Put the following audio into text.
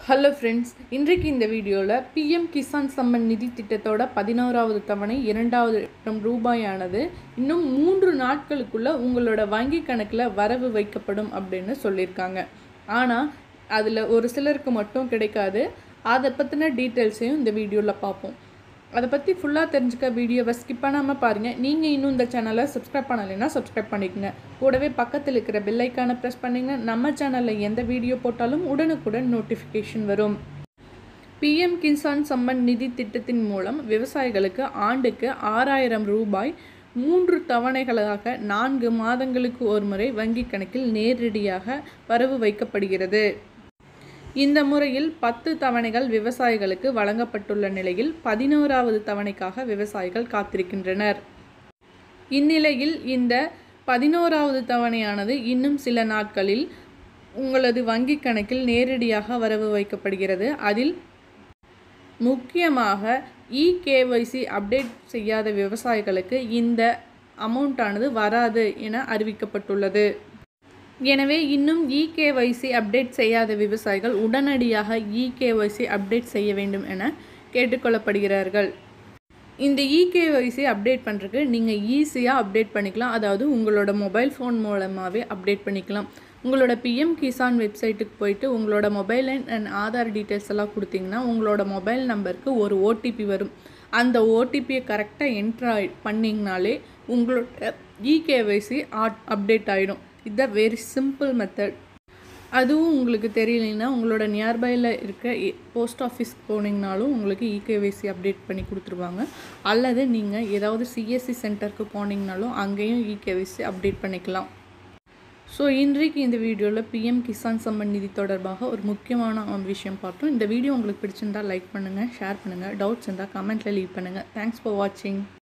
hello friends இன்றைக்கு இந்த வீடியோவில் பிஎம் கிசான் சம்மன் நிதி திட்டத்தோட பதினோராவது தவணை இரண்டாவது லட்சம் ரூபாயானது இன்னும் மூன்று நாட்களுக்குள்ள உங்களோட வங்கி கணக்கில் வரவு வைக்கப்படும் அப்படின்னு சொல்லியிருக்காங்க ஆனால் அதில் ஒரு சிலருக்கு மட்டும் கிடைக்காது அதை பற்றின டீட்டெயில்ஸையும் இந்த வீடியோவில் பார்ப்போம் அதை பற்றி ஃபுல்லாக தெரிஞ்சுக்க வீடியோவை ஸ்கிப் பண்ணாமல் பாருங்கள் நீங்கள் இன்னும் இந்த சேனலை சப்ஸ்கிரைப் பண்ணலைன்னா சப்ஸ்கிரைப் பண்ணிக்கங்க கூடவே பக்கத்தில் இருக்கிற பெல் ஐக்கானை ப்ரெஸ் பண்ணிங்க நம்ம சேனலில் எந்த வீடியோ போட்டாலும் உடனுக்குடன் நோட்டிஃபிகேஷன் வரும் பிஎம் கிசான் சம்மன் நிதி திட்டத்தின் மூலம் விவசாயிகளுக்கு ஆண்டுக்கு ஆறாயிரம் ரூபாய் மூன்று தவணைகளாக நான்கு மாதங்களுக்கு ஒரு முறை வங்கி கணக்கில் நேரடியாக வரவு வைக்கப்படுகிறது இந்த முறையில் பத்து தவணைகள் விவசாயிகளுக்கு வழங்கப்பட்டுள்ள நிலையில் பதினோராவது தவணைக்காக விவசாயிகள் காத்திருக்கின்றனர் இந்நிலையில் இந்த பதினோராவது தவணையானது இன்னும் சில நாட்களில் உங்களது வங்கி கணக்கில் நேரடியாக வரவு வைக்கப்படுகிறது அதில் முக்கியமாக இகேஒய்சி அப்டேட் செய்யாத விவசாயிகளுக்கு இந்த அமௌண்ட்டானது வராது என அறிவிக்கப்பட்டுள்ளது எனவே இன்னும் இகேஒய்சி அப்டேட் செய்யாத விவசாயிகள் உடனடியாக இகேஒய்சி அப்டேட் செய்ய வேண்டும் என கேட்டுக்கொள்ளப்படுகிறார்கள் இந்த இகேஒய்சி அப்டேட் பண்ணுறதுக்கு நீங்கள் ஈஸியாக அப்டேட் பண்ணிக்கலாம் அதாவது உங்களோட மொபைல் ஃபோன் மூலமாகவே அப்டேட் பண்ணிக்கலாம் உங்களோட பிஎம் கிசான் வெப்சைட்டுக்கு போயிட்டு உங்களோட மொபைல் அண்ட் ஆதார் டீட்டெயில்ஸ் எல்லாம் கொடுத்தீங்கன்னா உங்களோட மொபைல் நம்பருக்கு ஒரு ஓடிபி வரும் அந்த ஓடிபியை கரெக்டாக என்ட்ரு பண்ணிங்கனாலே உங்களோட இகேஒய்சி அப்டேட் ஆகிடும் இதுதான் வெரி சிம்பிள் மெத்தட் அதுவும் உங்களுக்கு தெரியலைன்னா உங்களோட நியர்பையில் இருக்க போஸ்ட் ஆஃபீஸ் போனீங்கனாலும் உங்களுக்கு இகேவைசி அப்டேட் பண்ணி கொடுத்துருவாங்க அல்லது நீங்கள் ஏதாவது சிஎஸ்சி சென்டருக்கு போனீங்கனாலும் அங்கேயும் இகேவைசி அப்டேட் பண்ணிக்கலாம் ஸோ இன்றைக்கு இந்த வீடியோவில் பிஎம் கிசான் சம்மன் நிதி தொடர்பாக ஒரு முக்கியமான விஷயம் பார்த்தோம் இந்த வீடியோ உங்களுக்கு பிடிச்சிருந்தால் லைக் பண்ணுங்கள் ஷேர் பண்ணுங்கள் டவுட்ஸ் இருந்தால் கமெண்ட்டில் லீவ் பண்ணுங்கள் தேங்க்ஸ் ஃபார் வாட்சிங்